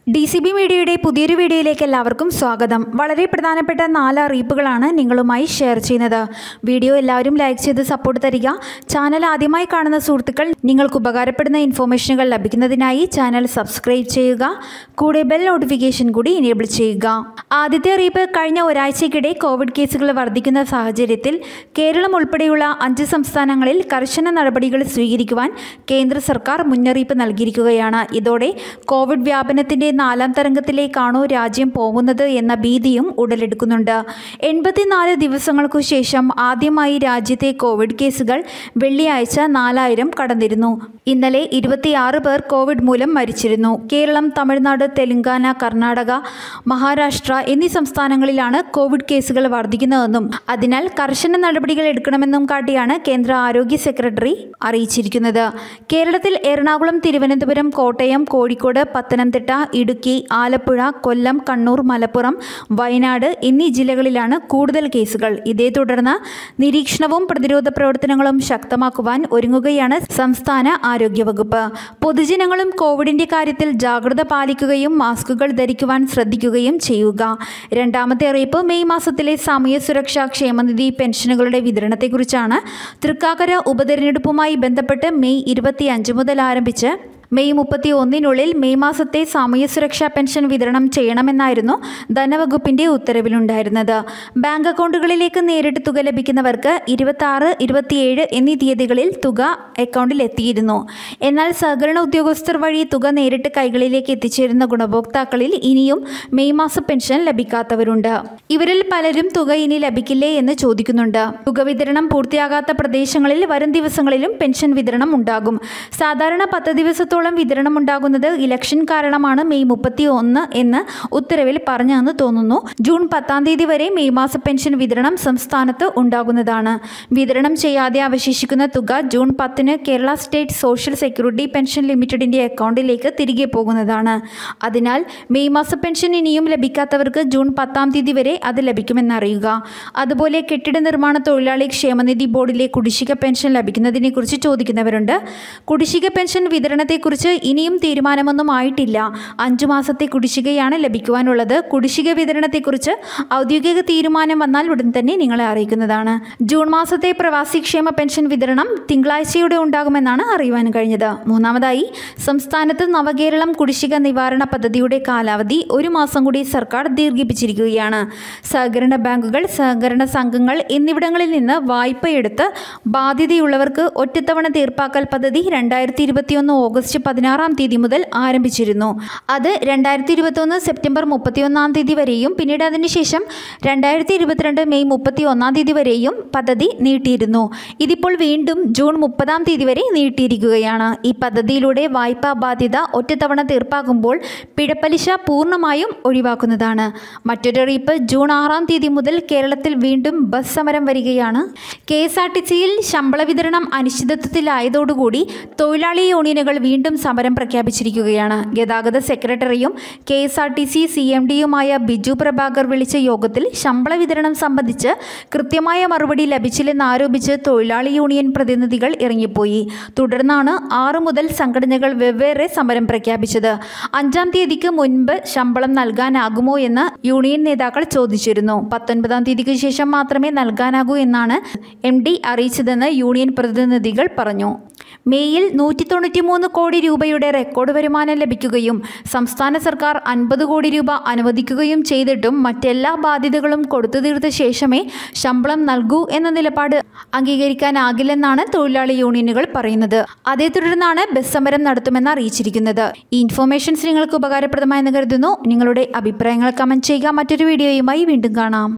D C B മീഡിയയുടെ പുതിയൊരു വീഡിയോയിലേക്ക് എല്ലാവർക്കും സ്വാഗതം വളരെ പ്രധാനപ്പെട്ട നാല് അറിയിപ്പുകളാണ് നിങ്ങളുമായി ഷെയർ ചെയ്യുന്നത് വീഡിയോ എല്ലാവരും ലൈക്ക് ചെയ്ത് സപ്പോർട്ട് തരിക ചാനൽ ആദ്യമായി കാണുന്ന സുഹൃത്തുക്കൾ നിങ്ങൾക്ക് ഉപകാരപ്പെടുന്ന ഇൻഫോർമേഷനുകൾ ലഭിക്കുന്നതിനായി ചാനൽ സബ്സ്ക്രൈബ് ചെയ്യുക കൂടെ ബെൽ നോട്ടിഫിക്കേഷൻ കൂടി ഇനേബിൾ ചെയ്യുക ആദ്യത്തെ അറിയിപ്പ് കഴിഞ്ഞ ഒരാഴ്ചയ്ക്കിടെ കോവിഡ് കേസുകൾ വർദ്ധിക്കുന്ന സാഹചര്യത്തിൽ കേരളം ഉൾപ്പെടെയുള്ള അഞ്ച് സംസ്ഥാനങ്ങളിൽ കർശന നടപടികൾ സ്വീകരിക്കുവാൻ കേന്ദ്ര സർക്കാർ മുന്നറിയിപ്പ് നൽകിയിരിക്കുകയാണ് ഇതോടെ കോവിഡ് വ്യാപനത്തിന്റെ നാലാം തരംഗത്തിലേക്കാണോ രാജ്യം പോകുന്നത് എന്ന ഭീതിയും ഉടലെടുക്കുന്നുണ്ട് എൺപത്തിനാല് ദിവസങ്ങൾക്കു ശേഷം ആദ്യമായി രാജ്യത്തെ കോവിഡ് കേസുകൾ വെള്ളിയാഴ്ച നാലായിരം കടന്നിരുന്നു ഇന്നലെ ഇരുപത്തിയാറ് പേർ കോവിഡ് മൂലം മരിച്ചിരുന്നു കേരളം തമിഴ്നാട് തെലങ്കാന കർണാടക മഹാരാഷ്ട്ര എന്നീ സംസ്ഥാനങ്ങളിലാണ് കോവിഡ് കേസുകൾ വർദ്ധിക്കുന്നതെന്നും അതിനാൽ കർശന നടപടികൾ എടുക്കണമെന്നും കാട്ടിയാണ് കേന്ദ്ര ആരോഗ്യ സെക്രട്ടറി അറിയിച്ചിരിക്കുന്നത് കേരളത്തിൽ എറണാകുളം തിരുവനന്തപുരം കോട്ടയം കോഴിക്കോട് പത്തനംതിട്ട ഇടുക്കി ആലപ്പുഴ കൊല്ലം കണ്ണൂർ മലപ്പുറം വയനാട് എന്നീ ജില്ലകളിലാണ് കൂടുതൽ കേസുകൾ ഇതേ തുടർന്ന് നിരീക്ഷണവും പ്രതിരോധ പ്രവർത്തനങ്ങളും ശക്തമാക്കുവാൻ ഒരുങ്ങുകയാണ് സംസ്ഥാന ആരോഗ്യവകുപ്പ് പൊതുജനങ്ങളും കോവിഡിന്റെ കാര്യത്തിൽ ജാഗ്രത പാലിക്കുകയും മാസ്കുകൾ ധരിക്കുവാൻ ശ്രദ്ധിക്കുകയും ചെയ്യുക രണ്ടാമത്തെ അറിയിപ്പ് മെയ് മാസത്തിലെ സാമൂഹ്യ സുരക്ഷാ ക്ഷേമനിധി പെൻഷനുകളുടെ വിതരണത്തെക്കുറിച്ചാണ് തൃക്കാക്കര ഉപതെരഞ്ഞെടുപ്പുമായി ബന്ധപ്പെട്ട് മെയ് ഇരുപത്തിയഞ്ച് മുതൽ ആരംഭിച്ച് മെയ് മുപ്പത്തി ഒന്നിനുള്ളിൽ മെയ് മാസത്തെ സാമൂഹ്യ സുരക്ഷാ പെൻഷൻ വിതരണം ചെയ്യണമെന്നായിരുന്നു ധനവകുപ്പിന്റെ ഉത്തരവിലുണ്ടായിരുന്നത് ബാങ്ക് അക്കൗണ്ടുകളിലേക്ക് നേരിട്ട് തുക ലഭിക്കുന്നവർക്ക് ഇരുപത്തി ആറ് ഇരുപത്തിയേഴ് എന്നീ തീയതികളിൽ തുക അക്കൗണ്ടിൽ എത്തിയിരുന്നു എന്നാൽ സഹകരണ ഉദ്യോഗസ്ഥർ വഴി തുക നേരിട്ട് കൈകളിലേക്ക് എത്തിച്ചേരുന്ന ഗുണഭോക്താക്കളിൽ ഇനിയും മെയ് മാസ പെൻഷൻ ലഭിക്കാത്തവരുണ്ട് ഇവരിൽ പലരും തുക ഇനി ലഭിക്കില്ലേ എന്ന് ചോദിക്കുന്നുണ്ട് തുക വിതരണം പൂർത്തിയാകാത്ത പ്രദേശങ്ങളിൽ വരും ദിവസങ്ങളിലും പെൻഷൻ വിതരണം ഉണ്ടാകും സാധാരണ പത്ത് ദിവസത്തോളം വിതരണം ഉണ്ടാകുന്നത് ഇലക്ഷൻ കാരണമാണ് മെയ് മുപ്പത്തി ഒന്ന് എന്ന് ഉത്തരവിൽ പറഞ്ഞെന്ന് തോന്നുന്നു ജൂൺ പത്താം തീയതി വരെ മെയ് മാസ പെൻഷൻ വിതരണം സംസ്ഥാനത്ത് ഉണ്ടാകുന്നതാണ് വിതരണം ചെയ്യാതെ അവശേഷിക്കുന്ന തുക ജൂൺ പത്തിന് Kerala state social security pension ലിമിറ്റഡിന്റെ അക്കൗണ്ടിലേക്ക് തിരികെ പോകുന്നതാണ് അതിനാൽ മെയ് മാസ പെൻഷൻ ഇനിയും ലഭിക്കാത്തവർക്ക് ജൂൺ പത്താം തീയതി വരെ അത് ലഭിക്കുമെന്നറിയുക അതുപോലെ കെട്ടിട നിർമ്മാണ തൊഴിലാളി ക്ഷേമനിധി ബോർഡിലെ കുടിശ്ശിക പെൻഷൻ ലഭിക്കുന്നതിനെ കുറിച്ച് ചോദിക്കുന്നവരുണ്ട് കുടിശ്ശിക പെൻഷൻ വിതരണത്തെക്കുറിച്ച് ഇനിയും തീരുമാനമൊന്നും ആയിട്ടില്ല അഞ്ചു മാസത്തെ കുടിശ്ശികയാണ് ലഭിക്കുവാനുള്ളത് കുടിശ്ശിക വിതരണത്തെക്കുറിച്ച് ഔദ്യോഗിക തീരുമാനം വന്നാൽ ഉടൻ തന്നെ നിങ്ങളെ അറിയിക്കുന്നതാണ് ജൂൺ മാസത്തെ പ്രവാസി ക്ഷേമ പെൻഷൻ വിതരണം തിങ്കളാഴ്ചയോടെ ഉണ്ടാകുമെന്നാണ് അറിയുവാൻ കഴിഞ്ഞത് മൂന്നാമതായി സംസ്ഥാനത്ത് നവകേരളം കുടിശ്ശിക നിവാരണ പദ്ധതിയുടെ കാലാവധി ഒരു മാസം കൂടി സർക്കാർ ദീർഘിപ്പിച്ചിരിക്കുകയാണ് സഹകരണ ബാങ്കുകൾ സഹകരണ സംഘങ്ങൾ എന്നിവിടങ്ങളിൽ നിന്ന് വായ്പയെടുത്ത് ബാധ്യതയുള്ളവർക്ക് ഒറ്റത്തവണ തീർപ്പാക്കൽ പദ്ധതി രണ്ടായിരത്തി ഇരുപത്തിയൊന്ന് ഓഗസ്റ്റ് പതിനാറാം തീയതി മുതൽ ആരംഭിച്ചിരുന്നു അത് രണ്ടായിരത്തി ഇരുപത്തൊന്ന് സെപ്റ്റംബർ മുപ്പത്തിയൊന്നാം തീയതി വരെയും പിന്നീട് അതിനുശേഷം രണ്ടായിരത്തി ഇരുപത്തിരണ്ട് മെയ് മുപ്പത്തി ഒന്നാം തീയതി വരെയും പദ്ധതി നീട്ടിയിരുന്നു ഇതിപ്പോൾ വീണ്ടും ജൂൺ മുപ്പതാം തീയതി വരെ നീട്ടിയിരിക്കുകയാണ് ഈ പദ്ധതിയിലൂടെ വായ്പാ ബാധ്യത ഒറ്റത്തവണ തീർപ്പാക്കുമ്പോൾ പിഴപ്പലിശ പൂർണ്ണമായും ഒഴിവാക്കുന്നതാണ് മറ്റൊരു അറിയിപ്പ് ജൂൺ ആറാം തീയതി മുതൽ കേരളത്തിൽ വീണ്ടും ബസ് സമരം വരികയാണ് കെ എസ് ആർ ടി സിയിൽ ശമ്പള വിതരണം അനിശ്ചിതത്വത്തിലായതോടുകൂടി തൊഴിലാളി യൂണിയനുകൾ വീണ്ടും സമരം പ്രഖ്യാപിച്ചിരിക്കുകയാണ് ഗതാഗത സെക്രട്ടറിയും K S R T C C M ഡിയുമായ ബിജു പ്രഭാകർ വിളിച്ച യോഗത്തിൽ ശമ്പള വിതരണം സംബന്ധിച്ച് കൃത്യമായ മറുപടി ലഭിച്ചില്ലെന്ന് ആരോപിച്ച് തൊഴിലാളി യൂണിയൻ പ്രതിനിധികൾ ഇറങ്ങിപ്പോയി തുടർന്നാണ് ആറു മുതൽ സംഘടനകൾ വെവ്വേറെ സമരം പ്രഖ്യാപിച്ചത് അഞ്ചാം തീയതിക്ക് മുൻപ് ശമ്പളം നൽകാനാകുമോ എന്ന് യൂണിയൻ നേതാക്കൾ ചോദിച്ചിരുന്നു പത്തൊൻപതാം തീയതിക്ക് ശേഷം മാത്രമേ നൽകാനാകൂ എന്നാണ് എം ഡി അറിയിച്ചതെന്ന് യൂണിയൻ പ്രതിനിധികൾ പറഞ്ഞു മേയിൽ നൂറ്റി തൊണ്ണൂറ്റി മൂന്ന് കോടി രൂപയുടെ റെക്കോർഡ് വരുമാനം ലഭിക്കുകയും സംസ്ഥാന സർക്കാർ അൻപത് കോടി രൂപ അനുവദിക്കുകയും ചെയ്തിട്ടും മറ്റെല്ലാ ബാധ്യതകളും കൊടുത്തു തീർത്ത ശേഷമേ ശമ്പളം നൽകൂ എന്ന നിലപാട് അംഗീകരിക്കാനാകില്ലെന്നാണ് തൊഴിലാളി യൂണിയനുകൾ പറയുന്നത് അതേ തുടർന്നാണ് ബസ് സമരം നടത്തുമെന്ന് അറിയിച്ചിരിക്കുന്നത് ഈ ഇൻഫോർമേഷൻസ് നിങ്ങൾക്ക് ഉപകാരപ്രദമായെന്ന് കരുതുന്നു നിങ്ങളുടെ അഭിപ്രായങ്ങൾ കമന്റ് ചെയ്യുക മറ്റൊരു വീഡിയോയുമായി വീണ്ടും കാണാം